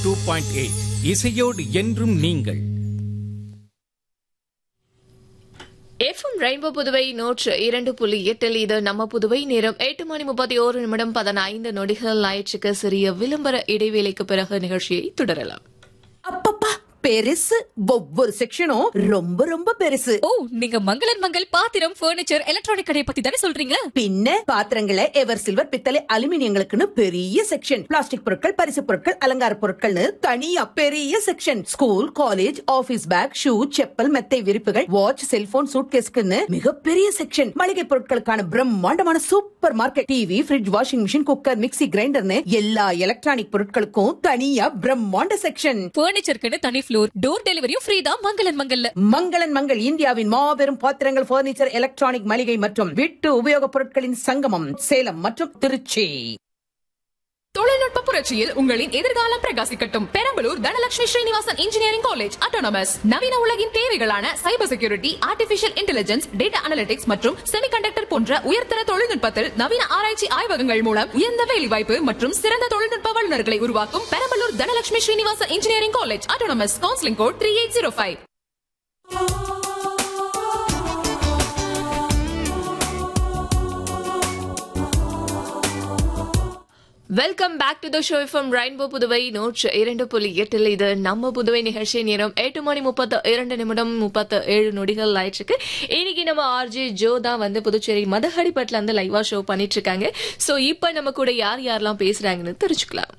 two point eight இசையோடு என்றும் நீங்கள் எஃப்எம் ரெயின்போ புதுவை நூற்று இரண்டு புள்ளி எட்டில் இது நம்ம புதுவை நேரம் எட்டு மணி முப்பத்தி ஓரு நிமிடம் பதினைந்து நொடிகள் ஆயிற்றுக்கு சிறிய விளம்பர இடைவேளைக்கு பிறகு நிகழ்ச்சியை தொடரலாம் அப்பப்பா பெருசு ஒவ்வொரு செக்ஷனும் ரொம்ப ரொம்ப பெருசு ஓ நீங்க மங்களன் மங்கள் பாத்திரம் பர்னிச்சர் எலக்ட்ரானிக் கடையை பத்தி தானே சொல்றீங்க பின்ன பாத்திரங்களை எவர் சில்வர் பித்தளை அலுமினியங்களுக்குன்னு பெரிய செக்ஷன் பிளாஸ்டிக் பொருட்கள் பரிசு பொருட்கள் அலங்கார பொருட்கள்னு தனியா பெரிய section school college office bag shoe chappal மெத்தை விரிப்புகள் வாட்ச் செல்போன் சூட்கேஸ்க்குன்னு மிகப்பெரிய செக்ஷன் மளிகை பொருட்களுக்கான பிரம்மாண்டமான super market TV fridge washing machine cooker mixie கிரைண்டர்னு எல்லா எலக்ட்ரானிக் பொருட்களுக்கும் தனியா பிரம்மாண்ட செக்ஷன் பர்னிச்சருக்குன்னு தனி ஃப்ளோர் டோர் டெலிவரியும் ஃப்ரீ தான் மங்களன் மங்கல்ல மங்களன் மங்கள் இந்தியாவின் மாபெரும் பாத்திரங்கள் பர்னிச்சர் எலக்ட்ரானிக் மளிகை மற்றும் வீட்டு உபயோகப் பொருட்களின் சங்கமம் சேலம் மற்றும் திருச்சி தொழில்நுட்ப புரட்சியில் உங்களின் எதிர்காலம் பிரகாசிக்கட்டும் Perambalur Dhanalakshmi Srinivasan engineering college autonomous நவீன உலகின் தேவைகளான cyber security artificial intelligence data analytics மற்றும் செமிகண்டக்டர் போன்ற உயர்தர தொழில்நுட்பத்தில் நவீன ஆராய்ச்சி ஆய்வகங்கள் மூலம் உயர்ந்த வேலைவாய்ப்பு மற்றும் சிறந்த தொழில்நுட்ப வல்லுநர்களை உருவாக்கும் Perambalur Dhanalakshmi Srinivasan engineering college autonomous counselling code three eight zero five welcome back to the show from Rainbow Puduvai நூற்று இரண்டு புள்ளி எட்டில் இது நம்ம புதுவை நிகழ்ச்சி நேரம் எட்டு மணி முப்பத்து இரண்டு நிமிடம் முப்பத்து ஏழு நொடிகள் ஆயிடுச்சு இன்னைக்கு நம்ம ஆர்ஜே ஜோ தான் வந்து புதுச்சேரி மதகடிப்பட்டில் இருந்து லைவா ஷோ பண்ணிட்டு இருக்காங்க சோ இப்ப நம்ம கூட யார் யாரெல்லாம் பேசுறாங்கன்னு தெரிஞ்சுக்கலாம்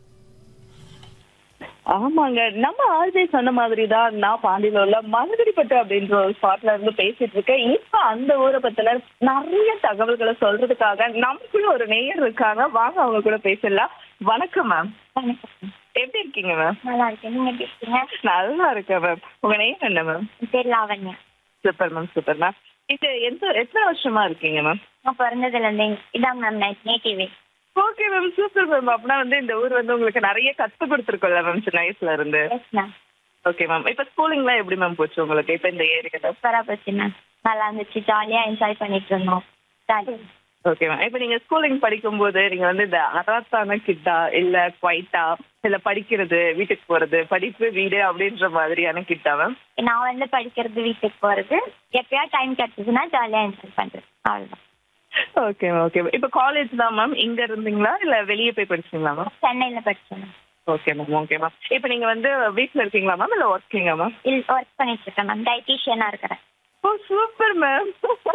ஆமாங்க நம்ம ஆர்ஜே சொன்ன மாதிரி தான் நான் பாண்டியில உள்ள மதுகடிப்பட்டு அப்படின்ற ஒரு ஸ்பாட்ல இருந்து பேசிட்டு இருக்கேன் இப்ப அந்த ஊரை பத்தின நிறைய தகவல்களை சொல்றதுக்காக நமக்குள்ள ஒரு நேயர் இருக்காங்க வாங்க அவங்க கூட பேசலாம் வணக்கம் மேம் எப்படி இருக்கீங்க மேம் நல்லா இருக்கேன் நீங்க எப்படி இருக்கீங்க நல்லா இருக்கேன் மேம் உங்க நேம் என்ன மேம் என் பேர் Lavanya super ma'am super ma'am இது எந்த எத்தனை வருஷமா இருக்கீங்க மேம் நான் பிறந்ததுல இருந்தே இதான் மேம் நேட்டிவே ஓகே மேம் சூப்பர் மேம் அப்படின்னா வந்து இந்த ஊர் வந்து உங்களுக்கு நிறைய கத்து கொடுத்துருக்கோம்ல மேம் சின்ன வயசுல இருந்து எஸ் மேம் ஓகே மேம் இப்ப ஸ்கூலிங்லாம் எப்படி மேம் போச்சு உங்களுக்கு இப்ப இந்த ஏரியால சூப்பரா போச்சு மேம் நல்லா இருந்துச்சு ஜாலியா என்ஜாய் பண்ணிட்டு இருந்தோம் ஜாலி ஓகே மேம் இப்போ நீங்க ஸ்கூலிங் படிக்கும்போது நீங்க வந்து இந்த அராத்தான கிட்டா இல்ல குவைட்டா இல்ல படிக்கிறது வீட்டுக்கு போறது படிப்பு வீடு அப்படின்ற மாதிரியான கிட்டா மேம் நான் வந்து படிக்கிறது வீட்டுக்கு போறது எப்பயா டைம் கிடைச்சதுன்னா ஜாலியா என்ஜாய் பண்றது அவ்வளவுதான் ஓகே மேம் ஓகே இப்போ காலேஜ் தான் மேம் இங்க இருந்தீங்களா இல்ல வெளியே போய் படிச்சீங்களா மேம் சென்னையில படிச்சேன் ma'am okay ma'am okay ma'am இப்போ நீங்க வந்து வீட்ல இருக்கீங்களா மேம் இல்ல ஒர்க்கிங்கா மேம் இல் ஒர்க் பண்ணிட்டு இருக்கேன் மேம் டைட்டிஷியனா இருக்கிறேன் oh super ma'am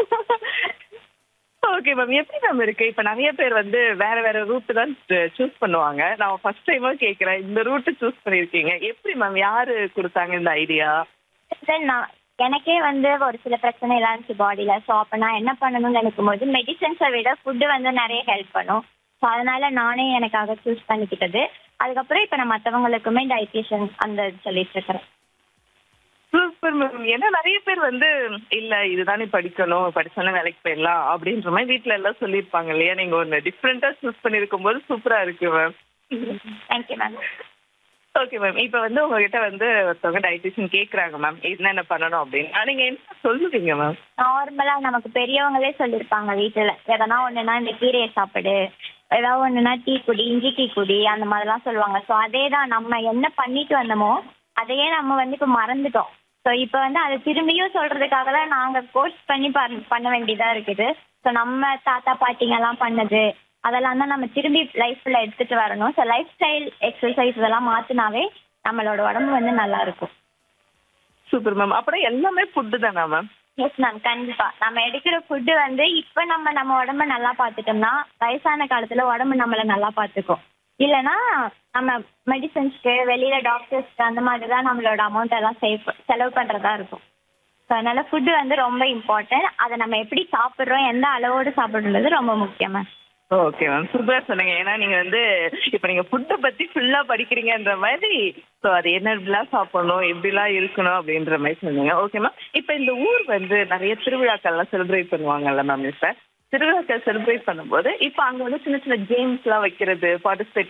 okay ma'am எப்படி மேம் இருக்கு இப்ப நிறைய பேர் வந்து வேற வேற ரூட் தான் சூஸ் பண்ணுவாங்க நான் ஃபர்ஸ்ட் டைமா கேக்குறேன் இந்த ரூட் சூஸ் பண்ணிருக்கீங்க எப்படி மேம் யாரு கொடுத்தாங்க இந்த ஐடியா Then நான் எனக்கே வந்து ஒரு சில பிரச்சனை எல்லாம் இருந்துச்சு பாடியில ஸோ அப்போ நான் என்ன பண்ணணும்னு நினைக்கும் போது மெடிசன்ஸை விட ஃபுட்டு வந்து நிறைய ஹெல்ப் பண்ணும் ஸோ அதனால நானே எனக்காக சூஸ் பண்ணிக்கிட்டது அதுக்கப்புறம் இப்போ நான் மற்றவங்களுக்குமே டைட்டிஷியன் அந்த இது சொல்லிட்டு இருக்கிறேன் சூப்பர் மேம் ஏன்னா நிறைய பேர் வந்து இல்ல இதுதான் நீ படிக்கணும் படிச்சோன்னா வேலைக்கு போயிடலாம் அப்படின்ற மாதிரி வீட்ல எல்லாம் சொல்லியிருப்பாங்க இல்லையா நீங்க ஒன்னு டிஃப்ரெண்டா சூஸ் பண்ணிருக்கும் போது சூப்பரா இருக்கு ma'am thank you ma'am okay ma'am இப்போ வந்து உங்ககிட்ட வந்து ஒருத்தவங்க டயட்டிஷியன் கேக்குறாங்க மேம் என்னென்ன பண்ணணும் அப்படின்னு ஆனா, நீங்க என்ன சொல்லுவீங்க மேம் நார்மலாக நமக்கு பெரியவங்களே சொல்லியிருப்பாங்க வீட்டில் எதனா ஒன்றுனா இந்த கீரையை சாப்பிடு ஏதாவது ஒன்றுனா டீ குடி இஞ்சி டீ குடி அந்த மாதிரிலாம் சொல்லுவாங்க ஸோ அதே தான் நம்ம என்ன பண்ணிட்டு வந்தோமோ அதையே நம்ம வந்து இப்போ மறந்துட்டோம் ஸோ இப்போ வந்து அதை திரும்பியும் சொல்றதுக்காக தான் நாங்கள் கோர்ஸ் பண்ணி பண் பண்ண வேண்டியதாக இருக்குது ஸோ நம்ம தாத்தா பாட்டிங்கெல்லாம் பண்ணது அதெல்லாம் தான் நம்ம திரும்பி லைஃப்பில் எடுத்துட்டு வரணும் ஸோ லைஃப் ஸ்டைல் எக்ஸசைஸ் இதெல்லாம் மாற்றினாவே நம்மளோட உடம்பு வந்து நல்லா இருக்கும் சூப்பர் மேம் அப்புறம் எல்லாமே ஃபுட்டு தானா மேம் எஸ் மேம் கண்டிப்பா நம்ம எடுக்கிற ஃபுட்டு வந்து இப்ப நம்ம நம்ம உடம்ப நல்லா பார்த்துட்டோம்னா வயசான காலத்துல உடம்பு நம்மள நல்லா பார்த்துக்கும் இல்லைன்னா நம்ம மெடிசன்ஸ்க்கு வெளியில டாக்டர்ஸ்க்கு அந்த மாதிரி தான் நம்மளோட அமௌண்ட் எல்லாம் சேவ் செலவு பண்றதா இருக்கும் ஸோ அதனால ஃபுட்டு வந்து ரொம்ப இம்பார்ட்டன்ட் அதை நம்ம எப்படி சாப்பிட்றோம் எந்த அளவோடு சாப்பிடுறது ரொம்ப முக்கியம் மேம் ஓகே மேம் சூப்பரா சொன்னீங்க ஏன்னா நீங்க வந்து இப்ப நீங்க ஃபுட்டை பத்தி ஃபுல்லா படிக்கிறீங்கன்ற மாதிரி ஸோ அது என்ன எப்படிலாம் சாப்பிடணும் எப்படிலாம் இருக்கணும் அப்படின்ற மாதிரி சொன்னீங்க ஓகே மேம் இப்ப இந்த ஊர் வந்து நிறைய திருவிழாக்கள்லாம் செலிப்ரேட் பண்ணுவாங்கல்ல மேம் இப்ப திருவிழாக்கள் செலிப்ரேட் பண்ணும்போது இப்ப அங்க வந்து சின்ன சின்ன கேம்ஸ் எல்லாம் வைக்கிறது பார்ட்டிசிபேட்